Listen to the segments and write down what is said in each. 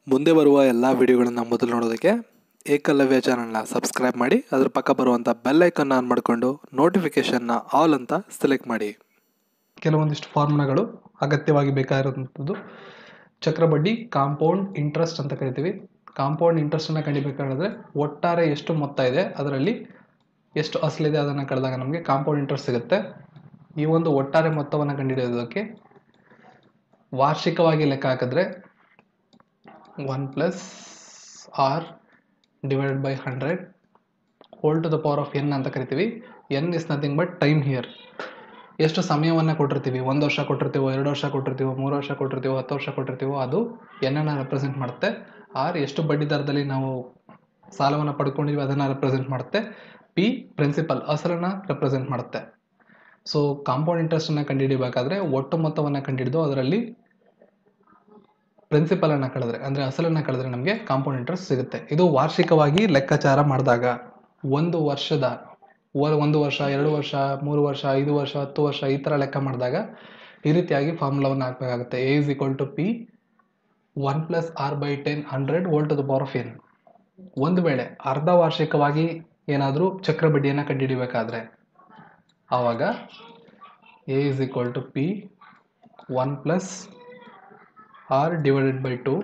ಮುಂದೆ ಬರುವ ಎಲ್ಲ ವಿಡಿಯೋಗಳನ್ನು ಮೊದಲು ನೋಡೋದಕ್ಕೆ ಏಕಲವ್ಯ ಚಾನಲ್ನ ಸಬ್ಸ್ಕ್ರೈಬ್ ಮಾಡಿ ಅದ್ರ ಪಕ್ಕ ಬರುವಂಥ ಬೆಲ್ ಐಕನ್ನ ಆನ್ ಮಾಡಿಕೊಂಡು ನೋಟಿಫಿಕೇಷನ್ನ ಆಲ್ ಅಂತ ಸೆಲೆಕ್ಟ್ ಮಾಡಿ ಕೆಲವೊಂದಿಷ್ಟು ಫಾರ್ಮುಲಾಗಳು ಅಗತ್ಯವಾಗಿ ಬೇಕಾಗಿರುವಂಥದ್ದು ಚಕ್ರಬಡ್ಡಿ ಕಾಂಪೌಂಡ್ ಇಂಟ್ರೆಸ್ಟ್ ಅಂತ ಕರಿತೀವಿ ಕಾಂಪೌಂಡ್ ಇಂಟ್ರೆಸ್ಟನ್ನು ಕಂಡಿಬೇಕಾದ್ರೆ ಒಟ್ಟಾರೆ ಎಷ್ಟು ಮೊತ್ತ ಇದೆ ಅದರಲ್ಲಿ ಎಷ್ಟು ಅಸಲಿದೆ ಅದನ್ನು ಕಳೆದಾಗ ನಮಗೆ ಕಾಂಪೌಂಡ್ ಇಂಟ್ರೆಸ್ಟ್ ಸಿಗುತ್ತೆ ಈ ಒಂದು ಒಟ್ಟಾರೆ ಮೊತ್ತವನ್ನು ಕಂಡುಹಿಡಿಯೋದಕ್ಕೆ ವಾರ್ಷಿಕವಾಗಿ ಲೆಕ್ಕ ಹಾಕಿದ್ರೆ one plus R divided by hundred whole to the power of N ಅಂತ ಕರಿತೀವಿ N is nothing but time here ಎಷ್ಟು ಸಮಯವನ್ನು ಕೊಟ್ಟಿರ್ತೀವಿ ಒಂದು ವರ್ಷ ಕೊಟ್ಟಿರ್ತೀವೋ ಎರಡು ವರ್ಷ ಕೊಟ್ಟಿರ್ತೀವೋ ಮೂರು ವರ್ಷ ಕೊಟ್ಟಿರ್ತೀವೋ ಹತ್ತು ವರ್ಷ ಕೊಟ್ಟಿರ್ತೀವೋ ಅದು ಎನ್ನನ್ನು ರೆಪ್ರೆಸೆಂಟ್ ಮಾಡುತ್ತೆ ಆರ್ ಎಷ್ಟು ಬಡ್ಡಿ ದರದಲ್ಲಿ ನಾವು ಸಾಲವನ್ನು ಪಡ್ಕೊಂಡಿವಿ ಅದನ್ನು ರೆಪ್ರೆಸೆಂಟ್ ಮಾಡುತ್ತೆ ಪಿ ಪ್ರಿನ್ಸಿಪಲ್ ಅಸಲನ್ನು ರೆಪ್ರೆಸೆಂಟ್ ಮಾಡುತ್ತೆ ಸೊ ಕಾಂಪೌಂಡ್ ಇಂಟ್ರೆಸ್ಟನ್ನು ಕಂಡುಹಿಡಿಬೇಕಾದ್ರೆ ಒಟ್ಟು ಮೊತ್ತವನ್ನು ಕಂಡುಹಿಡಿದು ಅದರಲ್ಲಿ ಪ್ರಿನ್ಸಿಪಲನ್ನು ಕಳೆದ್ರೆ ಅಂದರೆ ಅಸಲನ್ನು ಕಳೆದ್ರೆ ನಮಗೆ ಕಾಂಪೌಂಡ್ ಇಂಟ್ರೆಸ್ಟ್ ಸಿಗುತ್ತೆ ಇದು ವಾರ್ಷಿಕವಾಗಿ ಲೆಕ್ಕಾಚಾರ ಮಾಡಿದಾಗ ಒಂದು ವರ್ಷದ ವ- ಒಂದು ವರ್ಷ ಎರಡು ವರ್ಷ ಮೂರು ವರ್ಷ ಐದು ವರ್ಷ ಹತ್ತು ವರ್ಷ ಈ ಥರ ಲೆಕ್ಕ ಮಾಡಿದಾಗ ಈ ರೀತಿಯಾಗಿ ಫಾರ್ಮುಲಾವನ್ನು ಹಾಕಬೇಕಾಗುತ್ತೆ A is equal to P one plus R by ten hundred whole to the power of N ಒಂದು ವೇಳೆ ಅರ್ಧ ವಾರ್ಷಿಕವಾಗಿ ಏನಾದರೂ ಚಕ್ರ ಬಡ್ಡಿಯನ್ನು ಕಂಡುಹಿಡಿಬೇಕಾದ್ರೆ ಆವಾಗ A is equal to P one plus R divided by two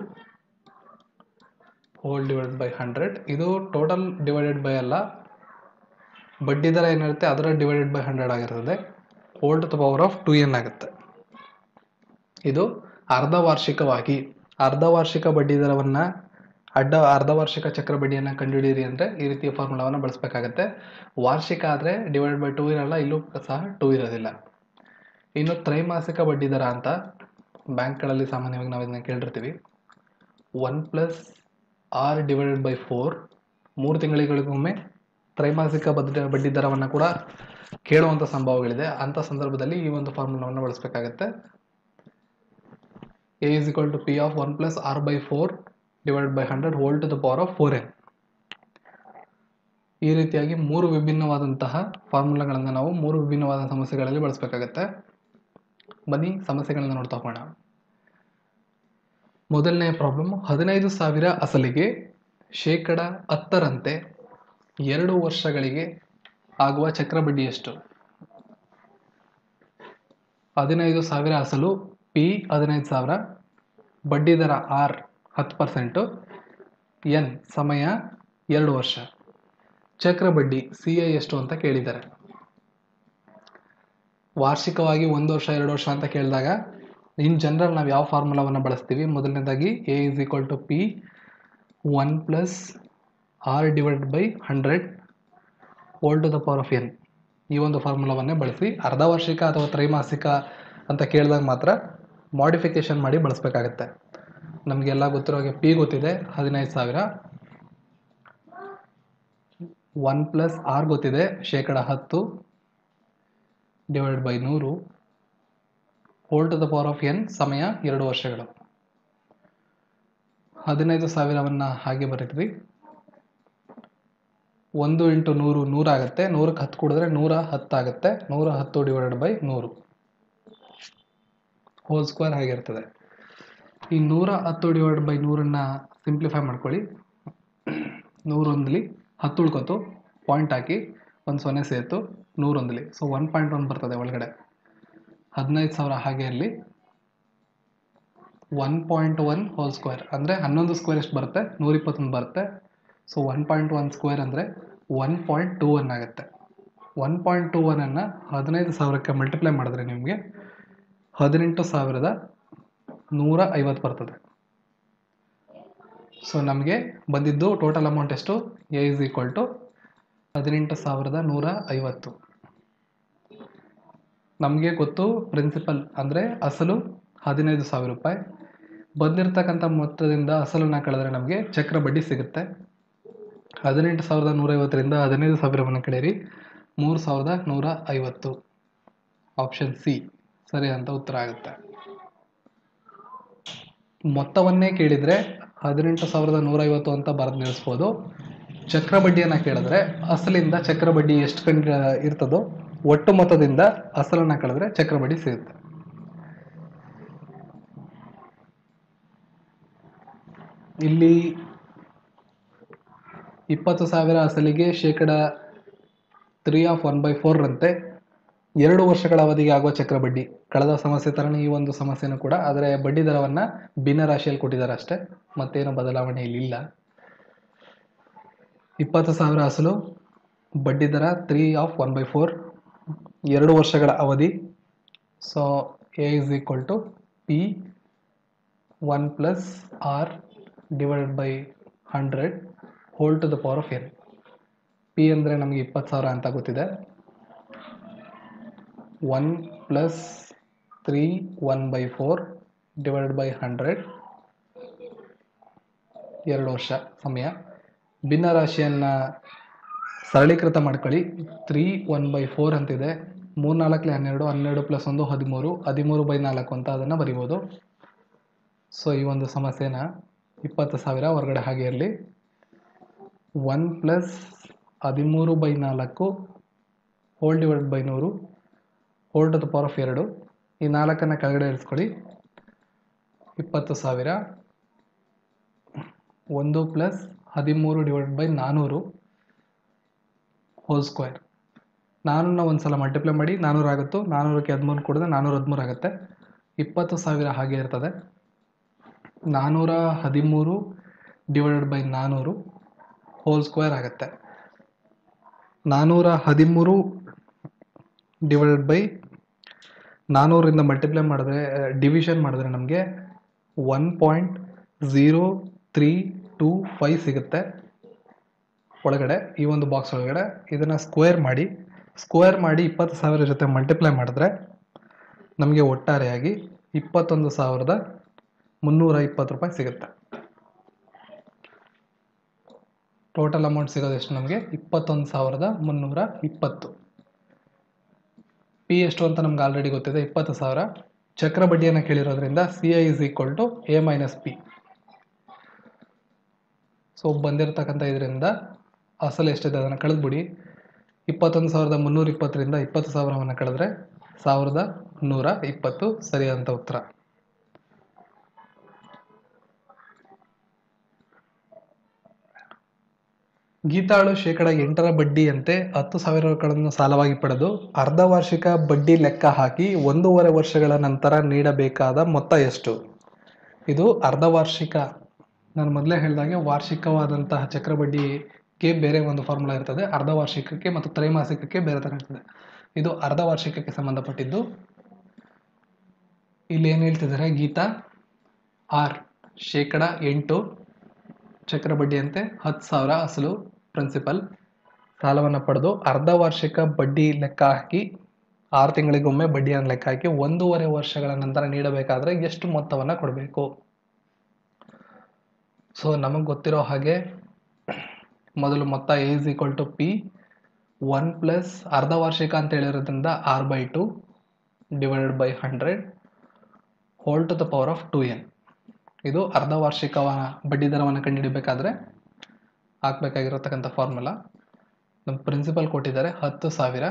whole divided by hundred ಇದು ಟೋಟಲ್ ಡಿವೈಡೆಡ್ ಬೈ ಅಲ್ಲ ಬಡ್ಡಿ ದರ ಏನಿರುತ್ತೆ ಅದರ ಡಿವೈಡೆಡ್ ಬೈ ಹಂಡ್ರೆಡ್ ಆಗಿರ್ತದೆ whole to the power of two N ಆಗುತ್ತೆ ಇದು ಅರ್ಧ ವಾರ್ಷಿಕವಾಗಿ ಅರ್ಧ ವಾರ್ಷಿಕ ಬಡ್ಡಿ ದರವನ್ನು ಅಡ್ಡ ಅರ್ಧ ವಾರ್ಷಿಕ ಚಕ್ರ ಬಡ್ಡಿಯನ್ನು ಕಂಡುಹಿಡಿಯಿರಿ ಅಂದರೆ ಈ ರೀತಿಯ ಫಾರ್ಮುಲಾವನ್ನು ಬಳಸಬೇಕಾಗತ್ತೆ ವಾರ್ಷಿಕ ಆದರೆ ಡಿವೈಡ್ ಬೈ ಟೂ ಇರಲ್ಲ ಇಲ್ಲೂ ಸಹ ಟೂ ಇರೋದಿಲ್ಲ ಇನ್ನು ತ್ರೈಮಾಸಿಕ ಬಡ್ಡಿ ದರ ಅಂತ ಬ್ಯಾಂಕ್ಗಳಲ್ಲಿ ಸಾಮಾನ್ಯವಾಗಿ ನಾವು ಇದನ್ನ ಕೇಳಿರ್ತೀವಿ one plus R divided by four ಮೂರು ತಿಂಗಳಿಗೊಮ್ಮೆ ತ್ರೈಮಾಸಿಕ ಬಡ್ಡಿ ಬಡ್ಡಿ ದರವನ್ನು ಕೂಡ ಕೇಳುವಂಥ ಸಂಭವಗಳಿದೆ ಅಂಥ ಸಂದರ್ಭದಲ್ಲಿ ಈ ಒಂದು ಫಾರ್ಮುಲಾವನ್ನು ಬಳಸಬೇಕಾಗತ್ತೆ A is equal to P of one plus R by four divide by hundred whole to the power of four N ಈ ರೀತಿಯಾಗಿ ಮೂರು ವಿಭಿನ್ನವಾದಂತಹ ಫಾರ್ಮುಲಾಗಳನ್ನು ನಾವು ಮೂರು ವಿಭಿನ್ನವಾದ ಸಮಸ್ಯೆಗಳಲ್ಲಿ ಬಳಸಬೇಕಾಗತ್ತೆ ಬನ್ನಿ ಸಮಸ್ಯೆಗಳನ್ನು ನೋಡ್ತಾ ಹೋಗೋಣ ಮೊದಲನೇ ಪ್ರಾಬ್ಲಮ್ ಹದಿನೈದು ಸಾವಿರ ಅಸಲಿಗೆ ಶೇಕಡ ಹತ್ತರಂತೆ ಎರಡು ವರ್ಷಗಳಿಗೆ ಆಗುವ ಚಕ್ರಬಡ್ಡಿ ಎಷ್ಟು ಹದಿನೈದು ಸಾವಿರ ಅಸಲು ಪಿ ಹದಿನೈದು ಸಾವಿರ ಬಡ್ಡಿ ದರ ಆರ್ ಹತ್ತು ಪರ್ಸೆಂಟು ಎನ್ ಸಮಯ ಎರಡು ವರ್ಷ ಚಕ್ರ ಬಡ್ಡಿ ಸಿ ಐ ಎಷ್ಟು ಅಂತ ಕೇಳಿದ್ದಾರೆ ವಾರ್ಷಿಕವಾಗಿ ಒಂದು ವರ್ಷ ಎರಡು ವರ್ಷ ಅಂತ ಕೇಳಿದಾಗ ಇನ್ ಜನರಲ್ ನಾವು ಯಾವ ಫಾರ್ಮುಲಾವನ್ನು ಬಳಸ್ತೀವಿ ಮೊದಲನೇದಾಗಿ A is equal to P one plus R divide by hundred whole to the power of N ಈ ಒಂದು ಫಾರ್ಮುಲಾವನ್ನೇ ಬಳಸಿ ಅರ್ಧ ವಾರ್ಷಿಕ ಅಥವಾ ತ್ರೈಮಾಸಿಕ ಅಂತ ಕೇಳಿದಾಗ ಮಾತ್ರ ಮಾಡಿಫಿಕೇಶನ್ ಮಾಡಿ ಬಳಸಬೇಕಾಗತ್ತೆ ನಮಗೆಲ್ಲ ಗೊತ್ತಿರೋ ಹಾಗೆ ಪಿ ಗೊತ್ತಿದೆ ಹದಿನೈದು ಸಾವಿರ ಒನ್ ಪ್ಲಸ್ ಆರ್ ಗೊತ್ತಿದೆ ಶೇಕಡ ಹತ್ತು ಡಿವೈಡ್ ಬೈ ನೂರು whole to the power of N ಸಮಯ ಎರಡು ವರ್ಷಗಳು ಹದಿನೈದು ಸಾವಿರವನ್ನು ಹಾಗೆ ಬರೀತೀವಿ ಒಂದು ಇಂಟು ನೂರು ನೂರಾಗುತ್ತೆ ನೂರಕ್ಕೆ ಹತ್ತು ಕೂಡಿದ್ರೆ ನೂರ ಹತ್ತಾಗುತ್ತೆ ನೂರ ಹತ್ತು ಡಿವೈಡೆಡ್ ಬೈ ನೂರು ಹೋಲ್ ಸ್ಕ್ವೇರ್ ಆಗಿರ್ತದೆ ಈ ನೂರ ಹತ್ತು ಡಿವೈಡ್ ಬೈ ನೂರನ್ನು ಸಿಂಪ್ಲಿಫೈ ಮಾಡ್ಕೊಳ್ಳಿ ನೂರೊಂದಲಿ ಹತ್ತು ಉಳ್ಕೊತು ಪಾಯಿಂಟ್ ಹಾಕಿ ಒಂದು ಸೊನ್ನೆ ಸೇರಿತು ನೂರೊಂದಲಿ ಸೊ ಒನ್ ಪಾಯಿಂಟ್ ಒನ್ ಬರ್ತದೆ ಒಳಗಡೆ ಹದಿನೈದು ಸಾವಿರ ಹಾಗೆ ಇರಲಿ one point one whole square ಅಂದರೆ ಹನ್ನೊಂದು ಸ್ಕ್ವೇರ್ ಎಷ್ಟು ಬರುತ್ತೆ ನೂರ ಇಪ್ಪತ್ತೊಂದು ಬರುತ್ತೆ so one point one square ಅಂದರೆ ಒನ್ ಪಾಯಿಂಟ್ ಟೂ ಒನ್ ಆಗುತ್ತೆ ಒನ್ ಪಾಯಿಂಟ್ ಟೂ ಒನನ್ನು ಹದಿನೈದು ಸಾವಿರಕ್ಕೆ ಮಲ್ಟಿಪ್ಲೈ ಮಾಡಿದ್ರೆ ನಿಮಗೆ ಹದಿನೆಂಟು ಸಾವಿರದ ನೂರ ಐವತ್ತು ಬರ್ತದೆ ಸೊ ನಮಗೆ ಬಂದಿದ್ದು ಟೋಟಲ್ ಅಮೌಂಟ್ ಎಷ್ಟು ಎ ಇಸ್ ಈಕ್ವಲ್ ಟು ಹದಿನೆಂಟು ಸಾವಿರದ ನೂರ ಐವತ್ತು ನಮಗೆ ಗೊತ್ತು ಪ್ರಿನ್ಸಿಪಲ್ ಅಂದರೆ ಅಸಲು ಹದಿನೈದು ಸಾವಿರ ರೂಪಾಯಿ ಬಂದಿರತಕ್ಕಂಥ ಮೊತ್ತದಿಂದ ಅಸಲನ್ನು ಕಳೆದ್ರೆ ನಮಗೆ ಚಕ್ರ ಬಡ್ಡಿ ಸಿಗುತ್ತೆ ಹದಿನೆಂಟು ಸಾವಿರದ ನೂರೈವತ್ತರಿಂದ ಹದಿನೈದು ಸಾವಿರವನ್ನು ಕಳೆಯಿರಿ ಮೂರು ಸಾವಿರದ ನೂರ ಐವತ್ತು ಆಪ್ಷನ್ ಸಿ ಸರಿ ಅಂತ ಉತ್ತರ ಆಗುತ್ತೆ ಮೊತ್ತವನ್ನೇ ಕೇಳಿದರೆ ಹದಿನೆಂಟು ಸಾವಿರದ ನೂರೈವತ್ತು ಅಂತ ಬರೆದು ನಿಲ್ಲಿಸ್ಬೋದು ಚಕ್ರ ಬಡ್ಡಿಯನ್ನು ಕೇಳಿದ್ರೆ ಅಸಲಿಂದ ಚಕ್ರ ಬಡ್ಡಿ ಎಷ್ಟು ಕಂಡು ಇರ್ತದೋ ಒಟ್ಟು ಮೊತ್ತದಿಂದ ಅಸಲನ್ನು ಕಳೆದ್ರೆ ಚಕ್ರ ಬಡ್ಡಿ ಸಿಗುತ್ತೆ ಇಲ್ಲಿ ಇಪ್ಪತ್ತು ಸಾವಿರ ಅಸಲಿಗೆ ಶೇಕಡ ತ್ರೀ ಆಫ್ ಒನ್ ಬೈ ಫೋರ್ರಂತೆ ಎರಡು ವರ್ಷಗಳ ಅವಧಿಗೆ ಆಗುವ ಚಕ್ರ ಬಡ್ಡಿ ಕಳೆದ ಸಮಸ್ಯೆ ಥರನೇ ಈ ಒಂದು ಸಮಸ್ಯೆನೂ ಕೂಡ ಆದರೆ ಬಡ್ಡಿ ದರವನ್ನು ಭಿನ್ನ ರಾಶಿಯಲ್ಲಿ ಕೊಟ್ಟಿದ್ದಾರೆ ಅಷ್ಟೇ ಮತ್ತೇನು ಬದಲಾವಣೆ ಇಲ್ಲಿ ಇಲ್ಲ ಇಪ್ಪತ್ತು ಸಾವಿರ ಅಸಲು ಬಡ್ಡಿ ದರ three of one by four ಎರಡು ವರ್ಷಗಳ ಅವಧಿ so A is equal to P one plus R divided by hundred whole to the power of N P ಅಂದರೆ ನಮಗೆ ಇಪ್ಪತ್ತು ಸಾವಿರ ಅಂತ ಗೊತ್ತಿದೆ one plus three one by four divided by hundred ಎರಡು ವರ್ಷ ಸಮಯ ಭಿನ್ನ ರಾಶಿಯನ್ನು ಸರಳೀಕೃತ ಮಾಡ್ಕೊಳ್ಳಿ ತ್ರೀ ಒನ್ ಬೈ ಫೋರ್ ಅಂತಿದೆ ಮೂರು ನಾಲ್ಕಲೆ ಹನ್ನೆರಡು ಹನ್ನೆರಡು ಪ್ಲಸ್ ಒಂದು ಹದಿಮೂರು ಹದಿಮೂರು ಬೈ ನಾಲ್ಕು ಅಂತ ಅದನ್ನು ಬರಿಬೋದು ಸೊ ಈ ಒಂದು ಸಮಸ್ಯೆನ ಇಪ್ಪತ್ತು ಸಾವಿರ ಹೊರಗಡೆ ಹಾಗೆ ಇರಲಿ ಒನ್ ಪ್ಲಸ್ ಹದಿಮೂರು ಬೈ ನಾಲ್ಕು ಹೋಲ್ ಡಿವೈಡ್ ಬೈ ನೂರು whole to the power of ಎರಡು ಈ ನಾಲ್ಕನ್ನು ಕೆಳಗಡೆ ಇರಿಸ್ಕೊಳ್ಳಿ ಇಪ್ಪತ್ತು ಸಾವಿರ ಒಂದು ಪ್ಲಸ್ ಹದಿಮೂರು ಡಿವೈಡ್ ಬೈ ನಾನ್ನೂರು ಹೋಲ್ ಸ್ಕ್ವೇರ್ ನಾನ್ನೂರನ್ನ ಒಂದು ಸಲ ಮಲ್ಟಿಪ್ಲೈ ಮಾಡಿ ನಾನ್ನೂರು ಆಗುತ್ತೋ ನಾನ್ನೂರಕ್ಕೆ ಹದಿಮೂರು ಕೊಡಿದ್ರೆ ನಾನ್ನೂರ ಹದಿಮೂರು ಆಗುತ್ತೆ ಇಪ್ಪತ್ತು ಸಾವಿರ ಹಾಗೆ ಇರ್ತದೆ ನಾನ್ನೂರ ಹದಿಮೂರು ಡಿವೈಡೆಡ್ ಬೈ ನಾನ್ನೂರು ಹೋಲ್ ಸ್ಕ್ವೇರ್ ಆಗುತ್ತೆ ನಾನ್ನೂರ ಹದಿಮೂರು ಡಿವೈಡೆಡ್ ಬೈ ನಾನ್ನೂರಿಂದ ಮಲ್ಟಿಪ್ಲೈ ಮಾಡಿದ್ರೆ ಡಿವಿಷನ್ ಮಾಡಿದ್ರೆ ನಮಗೆ one point zero three two five ಸಿಗುತ್ತೆ ಒಳಗಡೆ ಈ ಒಂದು ಬಾಕ್ಸ್ ಒಳಗಡೆ ಇದನ್ನು ಸ್ಕ್ವೇರ್ ಮಾಡಿ ಸ್ಕ್ವೇರ್ ಮಾಡಿ ಇಪ್ಪತ್ತು ಸಾವಿರ ಜೊತೆ ಮಲ್ಟಿಪ್ಲೈ ಮಾಡಿದ್ರೆ ನಮಗೆ ಒಟ್ಟಾರೆಯಾಗಿ ಇಪ್ಪತ್ತೊಂದು ಸಾವಿರದ ಮುನ್ನೂರ ಇಪ್ಪತ್ತು ರೂಪಾಯಿ ಸಿಗುತ್ತೆ ಟೋಟಲ್ ಅಮೌಂಟ್ ಸಿಗೋದು ಎಷ್ಟು ನಮಗೆ ಇಪ್ಪತ್ತೊಂದು ಸಾವಿರದ ಮುನ್ನೂರ ಇಪ್ಪತ್ತು ಪಿ ಎಷ್ಟು ಅಂತ ನಮ್ಗೆ ಆಲ್ರೆಡಿ ಗೊತ್ತಿದೆ ಇಪ್ಪತ್ತು ಸಾವಿರ ಚಕ್ರ ಬಡ್ಡಿಯನ್ನು ಕೇಳಿರೋದ್ರಿಂದ C I is equal to A minus P so ಬಂದಿರತಕ್ಕಂಥ ಇದರಿಂದ ಅಸಲು ಎಷ್ಟಿದೆ ಅದನ್ನು ಕಳೆದ್ಬಿಡಿ ಇಪ್ಪತ್ತೊಂದು ಸಾವಿರದ ಮುನ್ನೂರ ಇಪ್ಪತ್ತರಿಂದ ಇಪ್ಪತ್ತು ಸಾವಿರವನ್ನು ಕಳೆದ್ರೆ ಸಾವಿರದ ನೂರ ಇಪ್ಪತ್ತು ಸರಿಯಾದಂಥ ಉತ್ತರ ಗೀತಾಳು ಶೇಕಡ ಎಂಟರ ಬಡ್ಡಿಯಂತೆ ಹತ್ತು ಸಾವಿರಗಳನ್ನು ಸಾಲವಾಗಿ ಪಡೆದು ಅರ್ಧ ವಾರ್ಷಿಕ ಬಡ್ಡಿ ಲೆಕ್ಕ ಹಾಕಿ ಒಂದೂವರೆ ವರ್ಷಗಳ ನಂತರ ನೀಡಬೇಕಾದ ಮೊತ್ತ ಎಷ್ಟು ಇದು ಅರ್ಧ ವಾರ್ಷಿಕ ನಾನು ಮೊದಲೇ ಹೇಳಿದಾಗೆ ವಾರ್ಷಿಕವಾದಂತಹ ಚಕ್ರ ಬಡ್ಡಿಗೆ ಬೇರೆ ಒಂದು ಫಾರ್ಮುಲಾ ಇರ್ತದೆ ಅರ್ಧ ವಾರ್ಷಿಕಕ್ಕೆ ಮತ್ತು ತ್ರೈಮಾಸಿಕಕ್ಕೆ ಬೇರೆ ಥರ ಇರ್ತದೆ ಇದು ಅರ್ಧ ವಾರ್ಷಿಕಕ್ಕೆ ಸಂಬಂಧಪಟ್ಟಿದ್ದು ಇಲ್ಲಿ ಏನು ಹೇಳ್ತಿದ್ದಾರೆ ಗೀತಾ ಆರ್ ಶೇಕಡ ಎಂಟು ಚಕ್ರ ಬಡ್ಡಿಯಂತೆ ಹತ್ತು ಸಾವಿರ ಅಸಲು ಪ್ರಿನ್ಸಿಪಲ್ ಸಾಲವನ್ನು ಪಡೆದು ಅರ್ಧ ವಾರ್ಷಿಕ ಬಡ್ಡಿ ಲೆಕ್ಕ ಹಾಕಿ ಆರು ತಿಂಗಳಿಗೊಮ್ಮೆ ಬಡ್ಡಿಯನ್ನು ಲೆಕ್ಕ ಹಾಕಿ ಒಂದೂವರೆ ವರ್ಷಗಳ ನಂತರ ನೀಡಬೇಕಾದ್ರೆ ಎಷ್ಟು ಮೊತ್ತವನ್ನು ಕೊಡಬೇಕು ಸೊ ನಮಗೆ ಗೊತ್ತಿರೋ ಹಾಗೆ ಮೊದಲು ಮೊತ್ತ A is equal to P one plus ಅರ್ಧ ವಾರ್ಷಿಕ ಅಂತ ಹೇಳಿರೋದ್ರಿಂದ R by two divided by hundred whole to the power of two N ಇದು ಅರ್ಧ ವಾರ್ಷಿಕ ಬಡ್ಡಿ ದರವನ್ನು ಕಂಡುಹಿಡಬೇಕಾದ್ರೆ ಹಾಕ್ಬೇಕಾಗಿರತಕ್ಕಂಥ ಫಾರ್ಮುಲಾ ನಮ್ಮ ಪ್ರಿನ್ಸಿಪಲ್ ಕೊಟ್ಟಿದ್ದಾರೆ ಹತ್ತು ಸಾವಿರ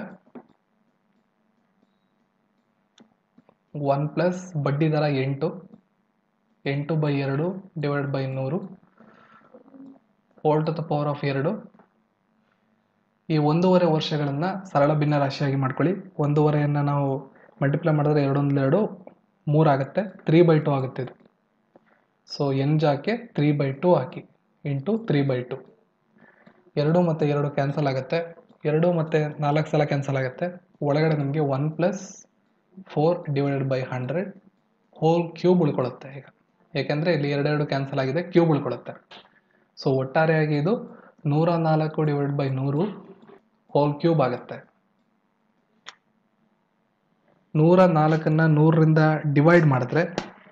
ಒನ್ ಪ್ಲಸ್ ಬಡ್ಡಿ ದರ ಎಂಟು ಎಂಟು ಬೈ ಎರಡು ಡಿವೈಡ್ ಬೈ ನೂರು whole to the power of ಎರಡು ಈ ಒಂದೂವರೆ ವರ್ಷಗಳನ್ನು ಸರಳ ಭಿನ್ನ ರಾಶಿಯಾಗಿ ಮಾಡ್ಕೊಳ್ಳಿ ಒಂದೂವರೆಯನ್ನು ನಾವು ಮಲ್ಟಿಪ್ಲೈ ಮಾಡಿದ್ರೆ ಎರಡೊಂದು ಎರಡು ಮೂರಾಗುತ್ತೆ ತ್ರೀ ಬೈ ಟು ಆಗುತ್ತೆ ಇದು ಸೊ ಎನ್ ಜಾಕೆ ತ್ರೀ ಬೈ ಟು ಹಾಕಿ ಇಂಟು ತ್ರೀ ಬೈ ಟು ಎರಡು ಮತ್ತು ಎರಡು ಕ್ಯಾನ್ಸಲ್ ಆಗುತ್ತೆ ಎರಡು ಮತ್ತು ನಾಲ್ಕು ಸಲ ಕ್ಯಾನ್ಸಲ್ ಆಗುತ್ತೆ ಒಳಗಡೆ ನಮಗೆ one plus four divided by hundred whole cube ಉಳ್ಕೊಳ್ಳುತ್ತೆ ಈಗ ಏಕೆಂದರೆ ಇಲ್ಲಿ ಎರಡೆರಡು ಕ್ಯಾನ್ಸಲ್ ಆಗಿದೆ ಕ್ಯೂಬ್ ಉಳ್ಕೊಳ್ಳುತ್ತೆ ಸೊ ಒಟ್ಟಾರೆಯಾಗಿ ಇದು ನೂರ ನಾಲ್ಕು ಡಿವೈಡ್ ಬೈ ನೂರು ಹೋಲ್ ಕ್ಯೂಬ್ ಆಗುತ್ತೆ ನೂರ ನಾಲ್ಕನ್ನು ನೂರರಿಂದ ಡಿವೈಡ್ ಮಾಡಿದ್ರೆ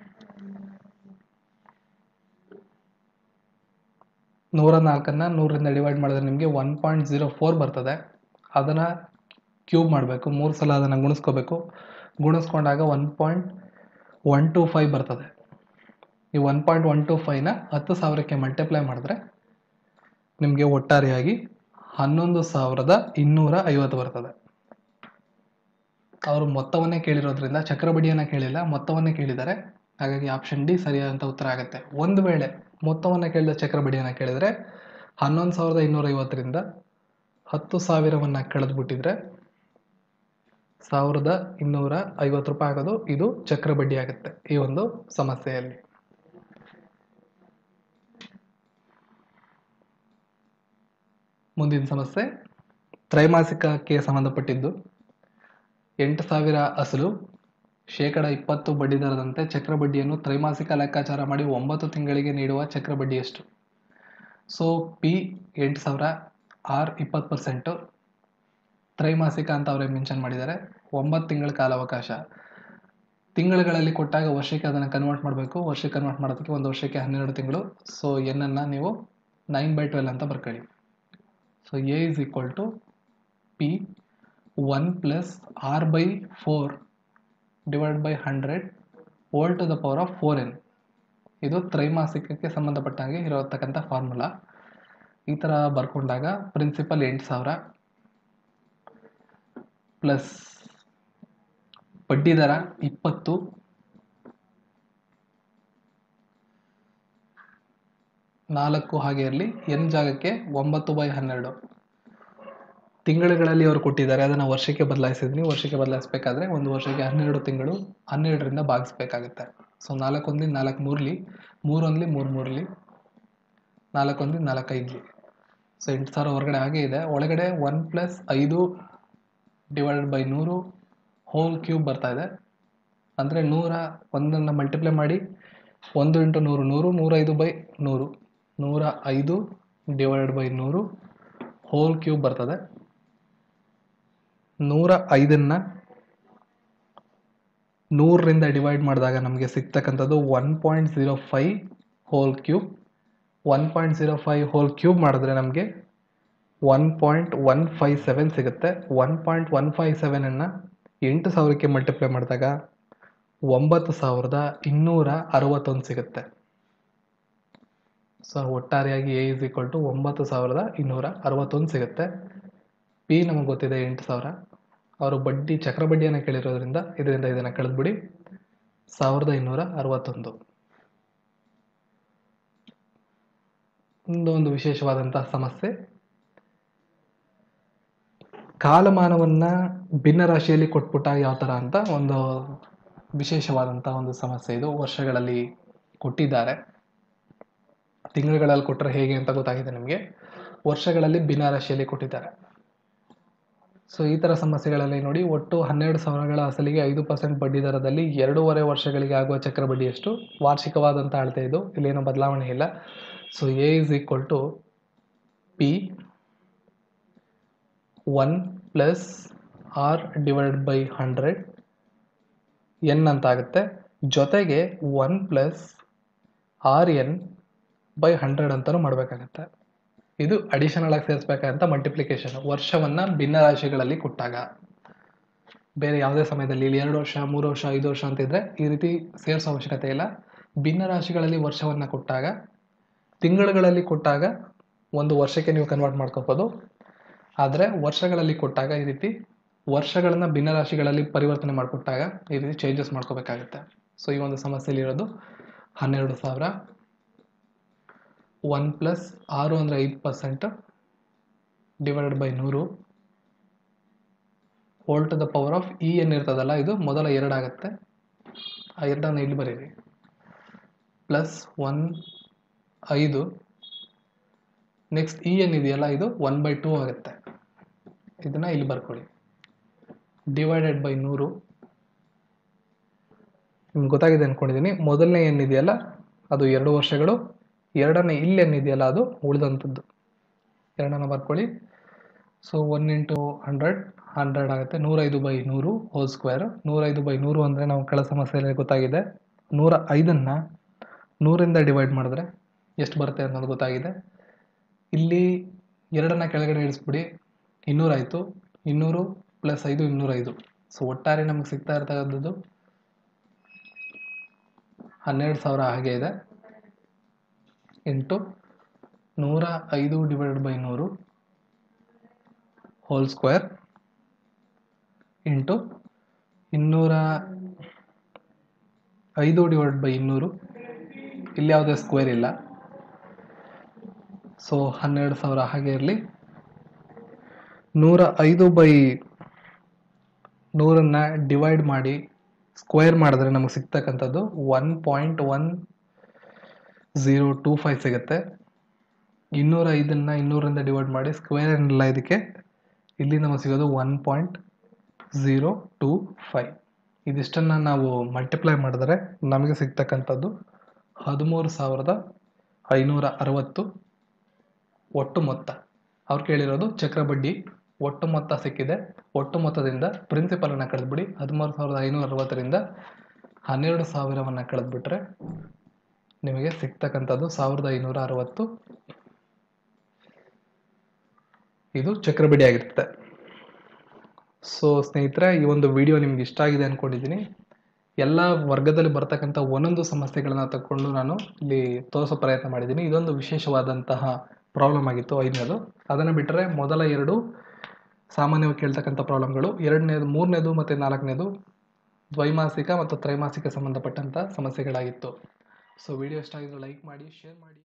ನೂರ ನಾಲ್ಕನ್ನು ನೂರರಿಂದ ಡಿವೈಡ್ ಮಾಡಿದ್ರೆ ನಿಮಗೆ ಒನ್ ಪಾಯಿಂಟ್ ಜೀರೋ ಫೋರ್ ಬರ್ತದೆ ಅದನ್ನು ಕ್ಯೂಬ್ ಮಾಡಬೇಕು ಮೂರು ಸಲ ಅದನ್ನು ಗುಣಿಸ್ಕೋಬೇಕು ಗುಣಿಸ್ಕೊಂಡಾಗ one point one two five ಬರ್ತದೆ ಈ ಒನ್ ಪಾಯಿಂಟ್ ಒನ್ ಟು ಫೈವ್ನ ಹತ್ತು ಸಾವಿರಕ್ಕೆ ಮಲ್ಟಿಪ್ಲೈ ಮಾಡಿದ್ರೆ ನಿಮಗೆ ಒಟ್ಟಾರೆಯಾಗಿ ಹನ್ನೊಂದು ಸಾವಿರದ ಇನ್ನೂರ ಐವತ್ತು ಬರ್ತದೆ ಅವರು ಮೊತ್ತವನ್ನೇ ಕೇಳಿರೋದ್ರಿಂದ ಚಕ್ರಬಡ್ಡಿಯನ್ನು ಕೇಳಿಲ್ಲ ಮೊತ್ತವನ್ನೇ ಕೇಳಿದ್ದಾರೆ ಹಾಗಾಗಿ ಆಪ್ಷನ್ ಡಿ ಸರಿಯಾದಂಥ ಉತ್ತರ ಆಗುತ್ತೆ ಒಂದು ವೇಳೆ ಮೊತ್ತವನ್ನು ಕೇಳಿದ ಚಕ್ರ ಬಡ್ಡಿಯನ್ನು ಕೇಳಿದರೆ ಹನ್ನೊಂದು ಸಾವಿರದ ಇನ್ನೂರೈವತ್ತರಿಂದ ಹತ್ತು ಸಾವಿರವನ್ನು ಕಳೆದುಬಿಟ್ಟಿದ್ರೆ ಸಾವಿರದ ಇನ್ನೂರ ಐವತ್ತು ರೂಪಾಯಿ ಆಗೋದು ಇದು ಚಕ್ರ ಬಡ್ಡಿ ಆಗುತ್ತೆ ಈ ಒಂದು ಸಮಸ್ಯೆಯಲ್ಲಿ ಮುಂದಿನ ಸಮಸ್ಯೆ ತ್ರೈಮಾಸಿಕಕ್ಕೆ ಸಂಬಂಧಪಟ್ಟಿದ್ದು ಎಂಟು ಸಾವಿರ ಅಸಲು ಶೇಕಡ ಇಪ್ಪತ್ತು ಬಡ್ಡಿ ದರದಂತೆ ಚಕ್ರ ಬಡ್ಡಿಯನ್ನು ತ್ರೈಮಾಸಿಕ ಲೆಕ್ಕಾಚಾರ ಮಾಡಿ ಒಂಬತ್ತು ತಿಂಗಳಿಗೆ ನೀಡುವ ಚಕ್ರ ಬಡ್ಡಿ ಎಷ್ಟು ಸೊ ಪಿ ಎಂಟು ಸಾವಿರ ಆರ್ ಇಪ್ಪತ್ತು ಪರ್ಸೆಂಟು ತ್ರೈಮಾಸಿಕ ಅಂತ ಅವರೇ ಮೆನ್ಷನ್ ಮಾಡಿದ್ದಾರೆ ಒಂಬತ್ತು ತಿಂಗಳ ಕಾಲಾವಕಾಶ ತಿಂಗಳುಗಳಲ್ಲಿ ಕೊಟ್ಟಾಗ ವರ್ಷಕ್ಕೆ ಅದನ್ನು ಕನ್ವರ್ಟ್ ಮಾಡಬೇಕು ವರ್ಷಕ್ಕೆ ಕನ್ವರ್ಟ್ ಮಾಡೋದಕ್ಕೆ ಒಂದು ವರ್ಷಕ್ಕೆ ಹನ್ನೆರಡು ತಿಂಗಳು ಸೊ ಎನ್ನನ್ನು ನೀವು ನೈನ್ ಬೈ ಟ್ವೆಲ್ ಅಂತ ಬರ್ಕೊಳ್ಳಿ so A is equal to P one plus R by four divide by hundred whole to the power of four N ಇದು ತ್ರೈಮಾಸಿಕಕ್ಕೆ ಸಂಬಂಧಪಟ್ಟಂಗೆ ಇರತಕ್ಕಂಥ ಫಾರ್ಮುಲಾ ಈ ಥರ ಬರ್ಕೊಂಡಾಗ ಪ್ರಿನ್ಸಿಪಲ್ ಎಂಟು ಸಾವಿರ ಪ್ಲಸ್ ಬಡ್ಡಿ ದರ ಇಪ್ಪತ್ತು ನಾಲ್ಕು ಹಾಗೆ ಇರಲಿ ಎನ್ ಜಾಗಕ್ಕೆ ಒಂಬತ್ತು ಬೈ ಹನ್ನೆರಡು ತಿಂಗಳುಗಳಲ್ಲಿ ಅವರು ಕೊಟ್ಟಿದ್ದಾರೆ ಅದನ್ನು ವರ್ಷಕ್ಕೆ ಬದಲಾಯಿಸಿದ್ನಿ ವರ್ಷಕ್ಕೆ ಬದಲಾಯಿಸಬೇಕಾದ್ರೆ ಒಂದು ವರ್ಷಕ್ಕೆ ಹನ್ನೆರಡು ತಿಂಗಳು ಹನ್ನೆರಡರಿಂದ ಭಾಗಿಸ್ಬೇಕಾಗುತ್ತೆ ಸೊ ನಾಲ್ಕೊಂದ್ಲಿ ನಾಲ್ಕು ಮೂರ್ಲಿ ಮೂರೊಂದ್ಲಿ ಮೂರು ಮೂರ್ಲಿ ನಾಲ್ಕೊಂದ್ಲಿ ನಾಲ್ಕು ಐದ್ಲಿ ಸೊ ಎಂಟು ಸಾವಿರ ಹೊರಗಡೆ ಹಾಗೆ ಇದೆ ಒಳಗಡೆ ಒನ್ ಪ್ಲಸ್ ಐದು ಡಿವೈಡೆಡ್ ಬೈ ನೂರು ಹೋಲ್ ಕ್ಯೂಬ್ ಬರ್ತಾ ಇದೆ ಅಂದರೆ ನೂರ ಒಂದನ್ನು ಮಲ್ಟಿಪ್ಲೈ ಮಾಡಿ ಒಂದು ಇಂಟು ನೂರು ನೂರು ನೂರೈದು ಬೈ ನೂರು ನೂರ ಐದು ಡಿವೈಡೆಡ್ ಬೈ ನೂರು ಹೋಲ್ ಕ್ಯೂಬ್ ಬರ್ತದೆ ನೂರ ಐದನ್ನು ನೂರರಿಂದ ಡಿವೈಡ್ ಮಾಡಿದಾಗ ನಮಗೆ ಸಿಗ್ತಕ್ಕಂಥದ್ದು one point zero five whole cube one point zero five whole cube ಮಾಡಿದ್ರೆ ನಮಗೆ one point one five seven ಸಿಗುತ್ತೆ ಒನ್ ಪಾಯಿಂಟ್ ಒನ್ ಫೈ ಸೆವೆನನ್ನು ಎಂಟು ಸಾವಿರಕ್ಕೆ ಮಲ್ಟಿಪ್ಲೈ ಮಾಡಿದಾಗ ಒಂಬತ್ತು ಸಾವಿರದ ಇನ್ನೂರ ಅರವತ್ತೊಂದು ಸಿಗುತ್ತೆ ಸೊ ಒಟ್ಟಾರೆಯಾಗಿ ಎ ಇಸ್ ಈಕ್ವಲ್ ಟು ಒಂಬತ್ತು ಸಾವಿರದ ಇನ್ನೂರ ಅರವತ್ತೊಂದು ಸಿಗುತ್ತೆ ಪಿ ನಮಗೆ ಗೊತ್ತಿದೆ ಎಂಟು ಸಾವಿರ ಅವರು ಬಡ್ಡಿ ಚಕ್ರ ಬಡ್ಡಿಯನ್ನು ಕೇಳಿರೋದ್ರಿಂದ ಇದರಿಂದ ಇದನ್ನು ಕಳೆದ್ಬಿಡಿ ಸಾವಿರದ ಇನ್ನೂರ ಅರವತ್ತೊಂದು ಒಂದು ಒಂದು ವಿಶೇಷವಾದಂತಹ ಸಮಸ್ಯೆ ಕಾಲಮಾನವನ್ನ ಭಿನ್ನ ರಾಶಿಯಲ್ಲಿ ಕೊಟ್ಬಿಟ್ಟ ಯಾವ ಥರ ಅಂತ ಒಂದು ವಿಶೇಷವಾದಂಥ ಒಂದು ಸಮಸ್ಯೆ ಇದು ವರ್ಷಗಳಲ್ಲಿ ಕೊಟ್ಟಿದ್ದಾರೆ ತಿಂಗಳುಗಳಲ್ಲಿ ಕೊಟ್ಟರೆ ಹೇಗೆ ಅಂತ ಗೊತ್ತಾಗಿದೆ ನಿಮಗೆ ವರ್ಷಗಳಲ್ಲಿ ಭಿನ್ನ ರಾಶಿಯಲ್ಲಿ ಕೊಟ್ಟಿದ್ದಾರೆ ಸೊ ಈ ಥರ ಸಮಸ್ಯೆಗಳಲ್ಲಿ ನೋಡಿ ಒಟ್ಟು ಹನ್ನೆರಡು ಸಾವಿರಗಳ ಅಸಲಿಗೆ ಐದು ಪರ್ಸೆಂಟ್ ಬಡ್ಡಿ ದರದಲ್ಲಿ ಎರಡೂವರೆ ವರ್ಷಗಳಿಗೆ ಆಗುವ ಚಕ್ರ ಬಡ್ಡಿ ಎಷ್ಟು ವಾರ್ಷಿಕವಾದಂಥ ಅಳತೆ ಇದು ಇಲ್ಲೇನೋ ಬದಲಾವಣೆ ಇಲ್ಲ so A is equal to P one plus R divide by hundred N ಅಂತ ಆಗುತ್ತೆ ಜೊತೆಗೆ one plus R N by hundred ಅಂತಲೂ ಮಾಡಬೇಕಾಗತ್ತೆ ಇದು ಅಡಿಷನಲ್ ಆಗಿ ಸೇರಿಸ್ಬೇಕಂತ ಮಲ್ಟಿಪ್ಲಿಕೇಶನ್ ವರ್ಷವನ್ನು ಭಿನ್ನ ರಾಶಿಗಳಲ್ಲಿ ಕೊಟ್ಟಾಗ ಬೇರೆ ಯಾವುದೇ ಸಮಯದಲ್ಲಿ ಇಲ್ಲಿ ಎರಡು ವರ್ಷ ಮೂರು ವರ್ಷ ಐದು ವರ್ಷ ಅಂತಿದ್ರೆ ಈ ರೀತಿ ಸೇರಿಸೋ ಅವಶ್ಯಕತೆ ಇಲ್ಲ ಭಿನ್ನ ರಾಶಿಗಳಲ್ಲಿ ವರ್ಷವನ್ನು ಕೊಟ್ಟಾಗ ತಿಂಗಳುಗಳಲ್ಲಿ ಕೊಟ್ಟಾಗ ಒಂದು ವರ್ಷಕ್ಕೆ ನೀವು ಕನ್ವರ್ಟ್ ಮಾಡ್ಕೋಬೋದು ಆದರೆ ವರ್ಷಗಳಲ್ಲಿ ಕೊಟ್ಟಾಗ ಈ ರೀತಿ ವರ್ಷಗಳನ್ನು ಭಿನ್ನ ರಾಶಿಗಳಲ್ಲಿ ಪರಿವರ್ತನೆ ಮಾಡಿಕೊಟ್ಟಾಗ ಈ ರೀತಿ ಚೇಂಜಸ್ ಮಾಡ್ಕೋಬೇಕಾಗುತ್ತೆ ಸೊ ಈ ಒಂದು ಸಮಸ್ಯೆಯಲ್ಲಿ ಇರೋದು ಹನ್ನೆರಡು ಸಾವಿರ ಒನ್ ಪ್ಲಸ್ ಆರು ಅಂದರೆ ಐದು ಪರ್ಸೆಂಟ್ ಡಿವೈಡೆಡ್ ಬೈ ನೂರು whole to the power of E N ಇರ್ತದಲ್ಲ ಇದು ಮೊದಲ ಎರಡಾಗುತ್ತೆ ಆ ಎರಡನ್ನು ಇಲ್ಲಿ ಬರೀರಿ ಪ್ಲಸ್ ಒನ್ ಐದು ನೆಕ್ಸ್ಟ್ ಇ ಎನ್ ಇದೆಯಲ್ಲ ಇದು ಒನ್ ಬೈ ಟೂ ಆಗುತ್ತೆ ಇದನ್ನು ಇಲ್ಲಿ ಬರ್ಕೊಳ್ಳಿ ಡಿವೈಡೆಡ್ ಬೈ ನೂರು ನಿಮ್ಗೆ ಗೊತ್ತಾಗಿದೆ ಅಂದ್ಕೊಂಡಿದ್ದೀನಿ ಮೊದಲನೇ ಏನಿದೆಯಲ್ಲ ಅದು ಎರಡು ವರ್ಷಗಳು ಎರಡನೇ ಇಲ್ಲಿ ಏನಿದೆಯಲ್ಲ ಅದು ಉಳಿದಂಥದ್ದು ಎರಡನ್ನ ಬರ್ಕೊಳ್ಳಿ so one into hundred hundred ಆಗುತ್ತೆ ನೂರೈದು ಬೈ ನೂರು ಹೋಲ್ ಸ್ಕ್ವೇರ್ ನೂರೈದು ಬೈ ನೂರು ಅಂದರೆ ನಾವು ಕೆಳ ಸಮಸ್ಯೆಯಲ್ಲಿ ಗೊತ್ತಾಗಿದೆ ನೂರ ಐದನ್ನು ನೂರಿಂದ ಡಿವೈಡ್ ಮಾಡಿದ್ರೆ ಎಷ್ಟು ಬರುತ್ತೆ ಅನ್ನೋದು ಗೊತ್ತಾಗಿದೆ ಇಲ್ಲಿ ಎರಡನ್ನ ಕೆಳಗಡೆ ಇಳಿಸ್ಬಿಡಿ ಇನ್ನೂರಾಯಿತು ಇನ್ನೂರು ಪ್ಲಸ್ ಐದು ಇನ್ನೂರೈದು ಸೊ ಒಟ್ಟಾರೆ ನಮಗೆ ಸಿಗ್ತಾ ಇರ್ತಕ್ಕಂಥದ್ದು ಹನ್ನೆರಡು ಸಾವಿರ ಹಾಗೆ ಇದೆ ಇಂಟು ನೂರ ಐದು ಡಿವೈಡೆಡ್ ಬೈ ನೂರು ಹೋಲ್ ಸ್ಕ್ವೇರ್ ಇಂಟು ಇನ್ನೂರ ಐದು ಡಿವೈಡ್ ಬೈ ಇನ್ನೂರು ಇಲ್ಲಿ ಯಾವುದೇ ಸ್ಕ್ವೇರ್ ಇಲ್ಲ ಸೊ ಹನ್ನೆರಡು ಸಾವಿರ ಹಾಗೆ ಇರಲಿ ನೂರ ಐದು ಬೈ ನೂರನ್ನು ಡಿವೈಡ್ ಮಾಡಿ ಸ್ಕ್ವೇರ್ ಮಾಡಿದ್ರೆ ನಮಗೆ ಸಿಗ್ತಕ್ಕಂಥದ್ದು one point one zero two five ಸಿಗುತ್ತೆ ಇನ್ನೂರ ಐದನ್ನು ಇನ್ನೂರಿಂದ ಡಿವೈಡ್ ಮಾಡಿ ಸ್ಕ್ವೇರ್ ಏನಿಲ್ಲ ಇದಕ್ಕೆ ಇಲ್ಲಿ ನಮಗೆ ಸಿಗೋದು one point zero two five ಇದಿಷ್ಟನ್ನು ನಾವು ಮಲ್ಟಿಪ್ಲೈ ಮಾಡಿದ್ರೆ ನಮಗೆ ಸಿಗ್ತಕ್ಕಂಥದ್ದು ಹದಿಮೂರು ಸಾವಿರದ ಐನೂರ ಅರವತ್ತು ಒಟ್ಟು ಮೊತ್ತ ಅವ್ರು ಕೇಳಿರೋದು ಚಕ್ರ ಬಡ್ಡಿ ಒಟ್ಟು ಮೊತ್ತ ಸಿಕ್ಕಿದೆ ಒಟ್ಟು ಮೊತ್ತದಿಂದ ಪ್ರಿನ್ಸಿಪಲನ್ನು ಕಳೆದ್ಬಿಡಿ ಹದಿಮೂರು ಸಾವಿರದ ಐನೂರ ಅರವತ್ತರಿಂದ ಹನ್ನೆರಡು ಸಾವಿರವನ್ನು ಕಳೆದ್ಬಿಟ್ರೆ ನಿಮಗೆ ಸಿಗ್ತಕ್ಕಂಥದ್ದು ಸಾವಿರದ ಐನೂರ ಅರವತ್ತು ಇದು ಚಕ್ರಬಡ್ಡಿ ಆಗಿರುತ್ತೆ ಸೊ ಸ್ನೇಹಿತರೆ ಈ ಒಂದು ವಿಡಿಯೋ ನಿಮ್ಗೆ ಇಷ್ಟ ಆಗಿದೆ ಅಂದ್ಕೊಂಡಿದ್ದೀನಿ ಎಲ್ಲ ವರ್ಗದಲ್ಲಿ ಬರ್ತಕ್ಕಂಥ ಒಂದೊಂದು ಸಮಸ್ಯೆಗಳನ್ನ ತಗೊಂಡು ನಾನು ಇಲ್ಲಿ ತೋರಿಸೋ ಪ್ರಯತ್ನ ಮಾಡಿದ್ದೀನಿ ಇದೊಂದು ವಿಶೇಷವಾದಂತಹ ಪ್ರಾಬ್ಲಮ್ ಆಗಿತ್ತು ಐದನೇದು ಅದನ್ನು ಬಿಟ್ಟರೆ ಮೊದಲ ಎರಡು ಸಾಮಾನ್ಯವಾಗಿ ಕೇಳ್ತಕ್ಕಂಥ ಪ್ರಾಬ್ಲಮ್ಗಳು ಎರಡನೇದು ಮೂರನೇದು ಮತ್ತು ನಾಲ್ಕನೇದು ದ್ವೈಮಾಸಿಕ ಮತ್ತು ತ್ರೈಮಾಸಿಕ ಸಂಬಂಧಪಟ್ಟಂಥ ಸಮಸ್ಯೆಗಳಾಗಿತ್ತು ಸೊ ವಿಡಿಯೋ ಇಷ್ಟ ಆಗಿದ್ರೆ ಲೈಕ್ ಮಾಡಿ ಶೇರ್ ಮಾಡಿ